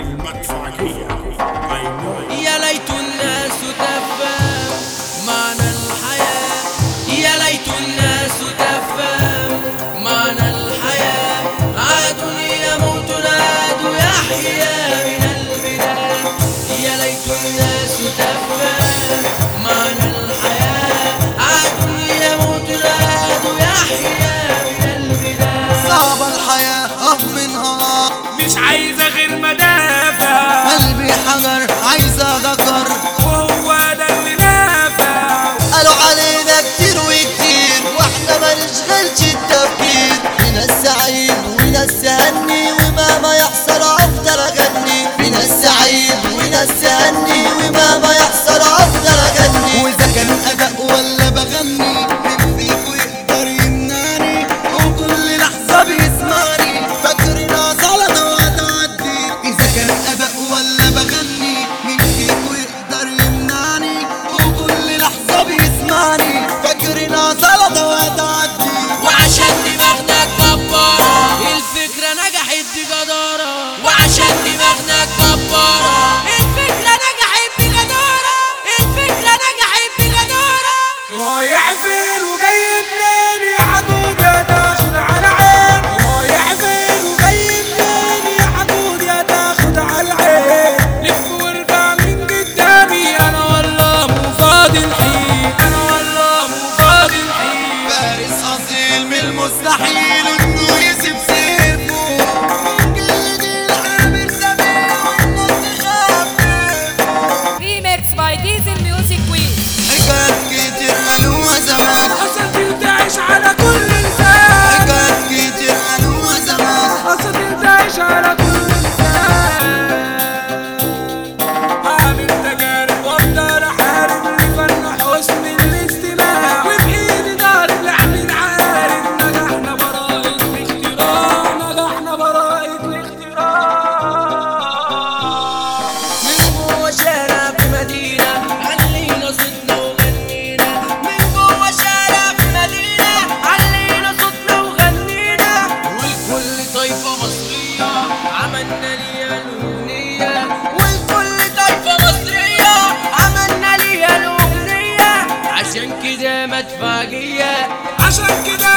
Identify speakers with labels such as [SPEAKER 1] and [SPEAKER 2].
[SPEAKER 1] المدفعية I know
[SPEAKER 2] يا ليت الناس تفهم معنى الحياة يا ليت الناس تفهم معنى الحياة عاد يموت عاد يحيا من البداية يا ليت الناس تفهم معنى الحياة عاد يموت عاد يحيا من البداية
[SPEAKER 3] صعب الحياة اه منها
[SPEAKER 1] مش عايزة غير مدافع
[SPEAKER 3] قلبي حجر عايزة ذكر
[SPEAKER 1] وهو ده اللي نافع
[SPEAKER 3] قالوا علينا كتير وكتير واحنا ما نشغلش التفكير في ناس سعيد وناس تهني ومهما يحصل افضل اغني في ناس سعيد وناس تهني ومهما يحصل افضل اغني واذا كان اداء ولا بغني مين فيكو يقدر يمنعني وكل لحظه بيسمعني فاكرنا زلطه وهتعدي اذا كان اداء ولا بغني مين فيكو يقدر يمنعني وكل لحظه بيسمعني فاكرنا زلطه وهتعدي
[SPEAKER 2] وعشان دماغنا كبارة الفكرة نجحت بجدارة وعشان دماغنا كبارة الفكرة نجحت بجدارة الفكرة نجحت بجدارة
[SPEAKER 1] رايح فين وجاي منين يا حدود يا تاخد على عين رايح فين وجاي منين يا حدود يا تاخد على عين لف وارجع من قدامي انا والله مو فاضي الحين انا والله مو فاضي الحين
[SPEAKER 3] فارس اصيل من المستحيل انه يسيب سيفه كل دي العامر سمير والنص خفيف
[SPEAKER 4] Remix by Diesel Music Week.
[SPEAKER 3] حكايات كتير قالوها زمان
[SPEAKER 1] اساطير تعيش على كل لسان
[SPEAKER 3] حكايات كتير قالوها زمان
[SPEAKER 1] اساطير تعيش على كل لسان هعمل تجارب وافضل احارب لفن حسن الاستماع وبايدي ضارب لعمل عارف نجحنا براءة الاختراع نجحنا براءة الاختراع
[SPEAKER 2] من جوه شارع في مدينة علينا صوتنا وغنينا من جوه شارع في مدينة علينا صوتنا وغنينا والكل طايفة مصرية عملنا ليها الأغنية والكل طايفة مصرية عملنا ليها الأغنية عشان كده مدفعية
[SPEAKER 1] عشان كده